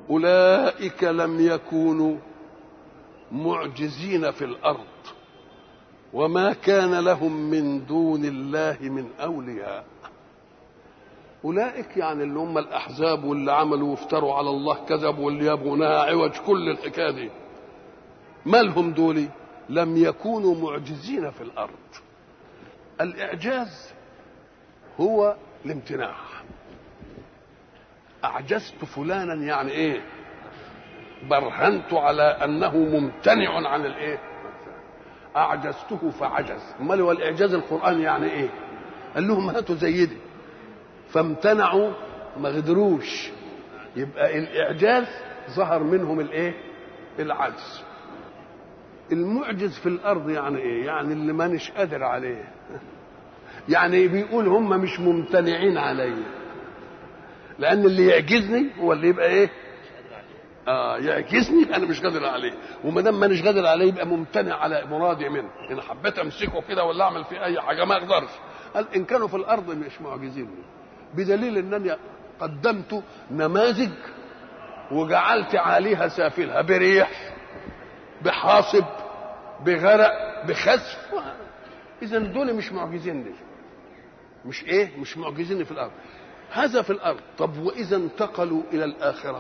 أولئك لم يكونوا معجزين في الأرض وما كان لهم من دون الله من أولياء أولئك يعني اللي هم الأحزاب واللي عملوا وافتروا على الله كذب واللي يبغونها عوج كل الحكاية دي مالهم دولي لم يكونوا معجزين في الأرض الإعجاز هو الامتناع أعجزت فلانا يعني إيه برهنت على أنه ممتنع عن الإيه أعجزته فعجز أمال هو الإعجاز القرآن يعني إيه قال لهم هاتوا زي دي فامتنعوا ما قدروش يبقى الإعجاز ظهر منهم الإيه العجز المعجز في الأرض يعني إيه يعني اللي مانيش قادر عليه يعني بيقول هم مش ممتنعين علي لان اللي يعجزني هو اللي يبقى ايه اه يعجزني انا مش قادر عليه وما دام مانيش قادر عليه يبقى ممتنع على مرادي منه ان حبيت امسكه كده ولا اعمل فيه اي حاجه ما اقدرش قال ان كانوا في الارض مش معجزين بدليل انني قدمت نماذج وجعلت عليها سافلها بريح بحاصب بغرق بخسف اذا دول مش معجزين لي مش ايه مش معجزين في الارض هذا في الارض طب واذا انتقلوا الى الاخره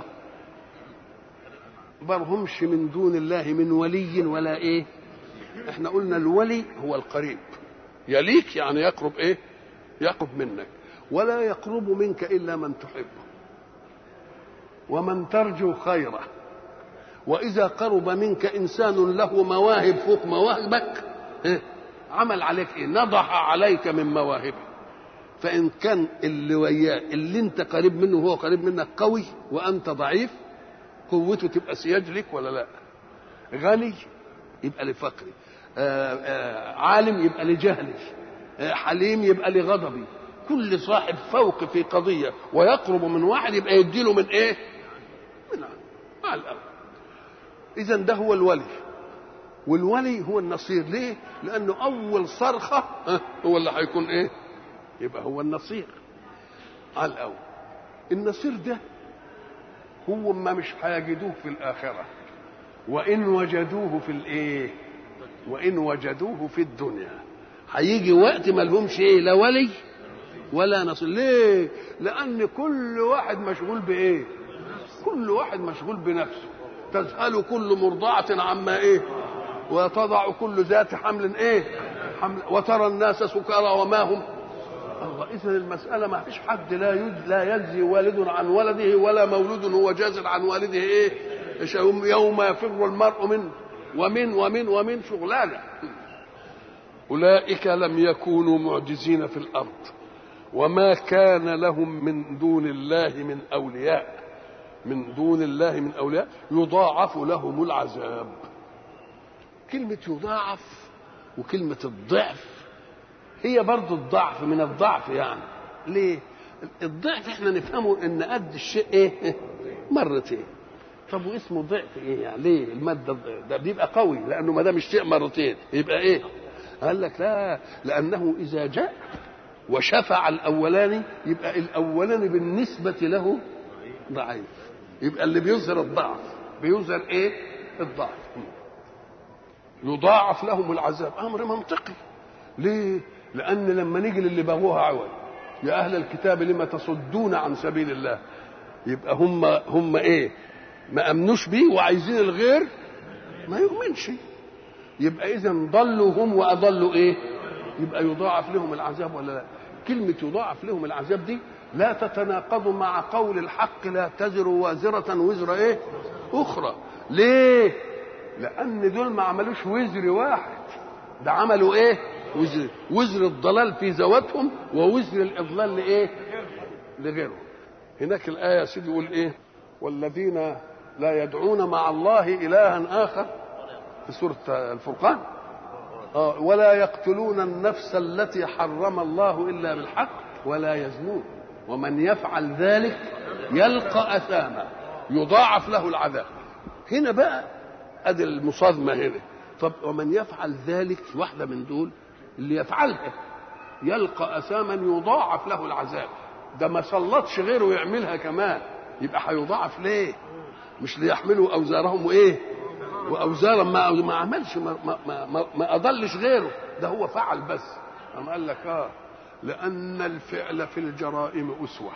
برهمش من دون الله من ولي ولا ايه احنا قلنا الولي هو القريب يليك يعني يقرب ايه يقرب منك ولا يقرب منك الا من تحبه ومن ترجو خيره واذا قرب منك انسان له مواهب فوق مواهبك إيه؟ عمل عليك ايه نضح عليك من مواهبه فان كان اللي وياه اللي انت قريب منه وهو قريب منك قوي وانت ضعيف قوته تبقى سياج لك ولا لا غني يبقى لفقري آآ آآ عالم يبقى لجهلي حليم يبقى لغضبي كل صاحب فوق في قضية ويقرب من واحد يبقى يديله من ايه من مع الأول إذا ده هو الولي والولي هو النصير ليه لأنه أول صرخة هو اللي هيكون ايه يبقى هو النصير على الأول النصير ده هو ما مش هيجدوه في الآخرة وإن وجدوه في الإيه وإن وجدوه في الدنيا هيجي وقت ما لهمش إيه لا ولي ولا نصير ليه لأن كل واحد مشغول بإيه كل واحد مشغول بنفسه تذهل كل مرضعة عما إيه وتضع كل ذات حمل إيه حمل وترى الناس سكارى وما هم الله اذا المساله ما فيش حد لا يج لا يجزي والد عن ولده ولا مولود هو جاز عن والده ايه يوم يفر المرء منه ومن ومن ومن شغلانه اولئك لم يكونوا معجزين في الارض وما كان لهم من دون الله من اولياء من دون الله من اولياء يضاعف لهم العذاب كلمه يضاعف وكلمه الضعف هي برضو الضعف من الضعف يعني ليه الضعف احنا نفهمه ان قد الشيء ايه مرتين طب واسمه ضعف ايه يعني ليه الماده ده بيبقى قوي لانه ما دام الشيء مرتين يبقى ايه قال لك لا لانه اذا جاء وشفع الاولاني يبقى الاولاني بالنسبه له ضعيف يبقى اللي بيظهر الضعف بيظهر ايه الضعف يضاعف لهم العذاب امر منطقي ليه لان لما نيجي للي بغوها عوج يا اهل الكتاب لما تصدون عن سبيل الله يبقى هم هم ايه ما امنوش بيه وعايزين الغير ما يؤمنش يبقى اذا ضلوا هم واضلوا ايه يبقى يضاعف لهم العذاب ولا لا كلمه يضاعف لهم العذاب دي لا تتناقض مع قول الحق لا تزر وازره وزر ايه اخرى ليه لان دول ما عملوش وزر واحد ده عملوا ايه وزر وزر الضلال في ذواتهم ووزر الاضلال لايه لغيرهم هناك الايه يا سيدي يقول ايه والذين لا يدعون مع الله الها اخر في سوره الفرقان آه ولا يقتلون النفس التي حرم الله الا بالحق ولا يزنون ومن يفعل ذلك يلقى اثاما يضاعف له العذاب هنا بقى ادي المصادمه هنا طب ومن يفعل ذلك واحده من دول اللي يفعلها يلقى اثاما يضاعف له العذاب ده ما سلطش غيره يعملها كمان يبقى هيضاعف ليه مش ليحملوا اوزارهم وايه واوزارا ما ما عملش ما ما, ما, ما اضلش غيره ده هو فعل بس أم قال لك اه لان الفعل في الجرائم اسوه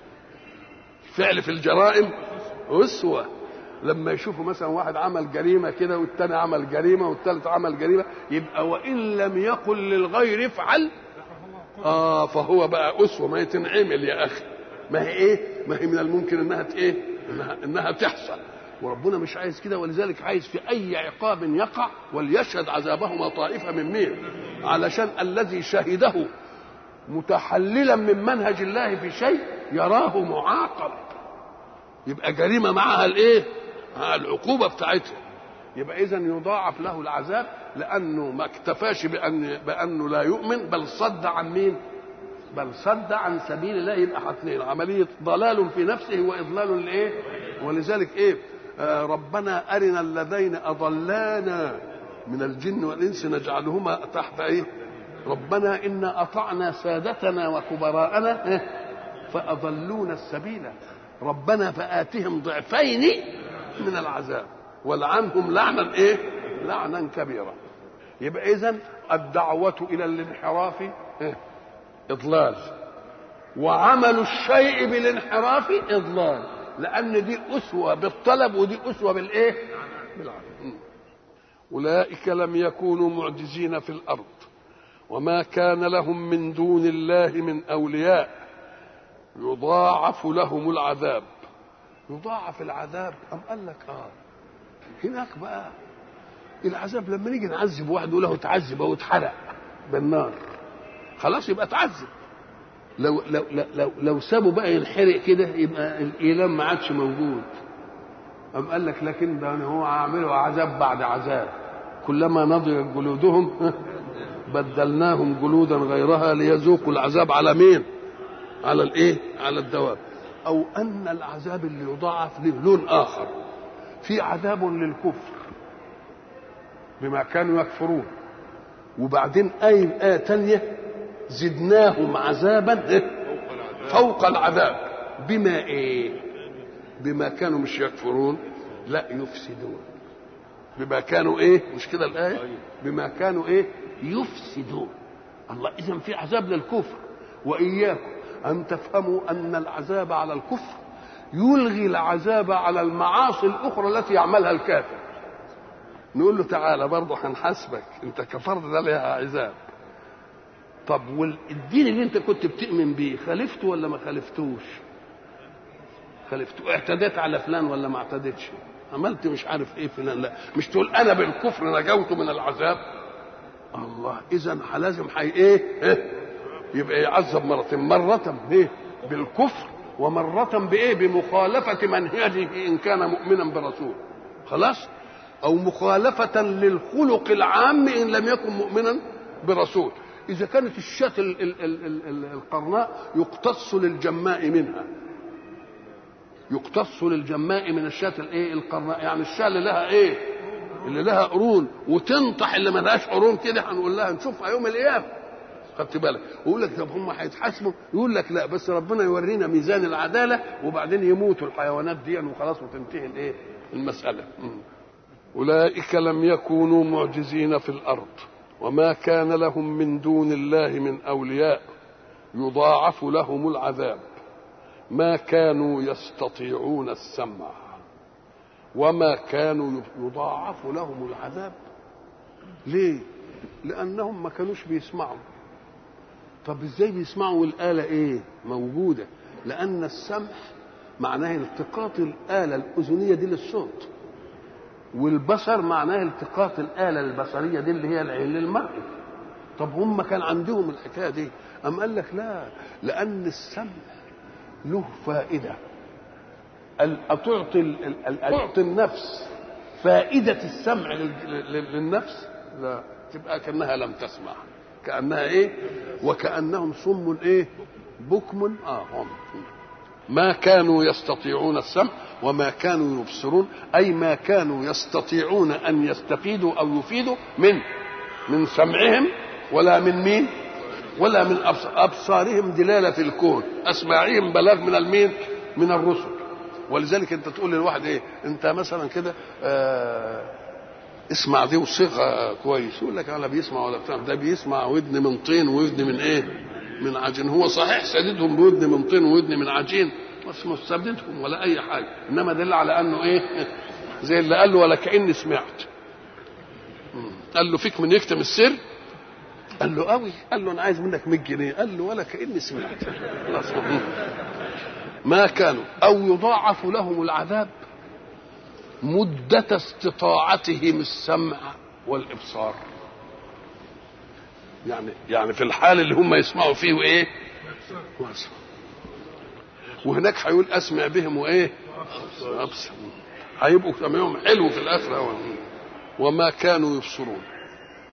الفعل في الجرائم اسوه لما يشوفوا مثلا واحد عمل جريمه كده والتاني عمل جريمه والتالت عمل جريمه يبقى وان لم يقل للغير افعل اه فهو بقى اسوه ما يتنعمل يا اخي ما هي ايه ما هي من الممكن انها ايه انها, إنها تحصل وربنا مش عايز كده ولذلك عايز في اي عقاب يقع وليشهد عذابهما طائفه من مين علشان الذي شهده متحللا من منهج الله في شيء يراه معاقب يبقى جريمه معها الايه معها العقوبه بتاعتها يبقى اذا يضاعف له العذاب لانه ما اكتفاش بان بانه لا يؤمن بل صد عن مين بل صد عن سبيل الله يبقى حاطين عمليه ضلال في نفسه واضلال لايه ولذلك ايه آه ربنا ارنا الذين اضلانا من الجن والانس نجعلهما تحت ايه ربنا انا اطعنا سادتنا وكبراءنا إيه؟ فاضلونا السبيل ربنا فاتهم ضعفين من العذاب والعنهم لعنا ايه لعنا كبيرا يبقى اذا الدعوه الى الانحراف إيه؟ اضلال وعمل الشيء بالانحراف اضلال لان دي اسوه بالطلب ودي اسوه بالايه بالعمل اولئك لم يكونوا معجزين في الارض وما كان لهم من دون الله من اولياء يضاعف لهم العذاب يضاعف العذاب أم قال لك اه هناك بقى العذاب لما نيجي نعذب واحد نقول له تعذب او اتحرق بالنار خلاص يبقى تعذب لو لو لو لو سابوا بقى ينحرق كده يبقى الايلام ما عادش موجود أم قال لك لكن ده هو عامله عذاب بعد عذاب كلما نضجت جلودهم بدلناهم جلودا غيرها ليذوقوا العذاب على مين؟ على الايه؟ على الدواب او ان العذاب اللي يضاعف له لون اخر في عذاب للكفر بما كانوا يكفرون وبعدين آية آية تانية زدناهم عذابا فوق العذاب بما ايه بما كانوا مش يكفرون لا يفسدون بما كانوا ايه مش كده الايه بما كانوا ايه يفسدون الله اذا في عذاب للكفر واياكم ان تفهموا ان العذاب على الكفر يلغي العذاب على المعاصي الاخرى التي يعملها الكافر نقول له تعالى برضه هنحاسبك انت كفرت ده لها عذاب طب والدين اللي انت كنت بتؤمن بيه خالفته ولا ما خالفتوش خالفته اعتديت على فلان ولا ما اعتدتش عملت مش عارف ايه فلان لا مش تقول انا بالكفر نجوت من العذاب الله اذا لازم حي ايه, إيه؟ يبقى يعذب مرتين مرة ايه بالكفر ومرة بايه بمخالفة منهجه ان كان مؤمنا برسول خلاص او مخالفة للخلق العام ان لم يكن مؤمنا برسول اذا كانت الشاة ال- ال- ال- ال- ال- القرناء يقتص للجماء منها يقتص للجماء من الشاة الايه القرناء يعني الشاة اللي لها ايه اللي لها قرون وتنطح اللي ما لهاش قرون كده هنقول لها نشوفها يوم القيامه خدت بالك ويقول لك طب هم هيتحاسبوا يقول لك لا بس ربنا يورينا ميزان العداله وبعدين يموتوا الحيوانات دي وخلاص وتنتهي الايه المساله مم. اولئك لم يكونوا معجزين في الارض وما كان لهم من دون الله من اولياء يضاعف لهم العذاب ما كانوا يستطيعون السمع وما كانوا يضاعف لهم العذاب ليه لانهم ما كانوش بيسمعوا طب ازاي بيسمعوا والاله ايه موجوده لان السمع معناه التقاط الاله الاذنيه دي للصوت والبصر معناه التقاط الاله البصريه دي اللي هي العين للمرئي طب هم كان عندهم الحكايه دي ام قال لك لا لان السمع له فائده ال- تعطي ال- ال- ال- تعطي النفس فائده السمع لل- لل- للنفس لا تبقى كانها لم تسمع كانها ايه وكانهم صم ايه بكم اه هم ما كانوا يستطيعون السمع وما كانوا يبصرون اي ما كانوا يستطيعون ان يستفيدوا او يفيدوا من من سمعهم ولا من مين ولا من أبص- ابصارهم دلاله في الكون اسماعهم بلاغ من المين من الرسل ولذلك انت تقول للواحد ايه انت مثلا كده آه اسمع دي وصيغه كويس يقول لك انا بيسمع ولا بتاع ده بيسمع ودن من طين وودن من ايه من عجين هو صحيح سددهم بودن من طين وودن من عجين بس مش سددهم ولا اي حاجه انما دل على انه ايه زي اللي قال له ولا كاني سمعت قال له فيك من يكتم السر قال له قوي قال له انا عايز منك 100 جنيه قال له ولا كاني سمعت خلاص ما كانوا او يضاعف لهم العذاب مدة استطاعتهم السمع والإبصار يعني يعني في الحال اللي هم يسمعوا فيه وإيه وأسمع وهناك هيقول أسمع بهم وإيه أبصر هيبقوا سمعهم حلو في الآخرة وما كانوا يبصرون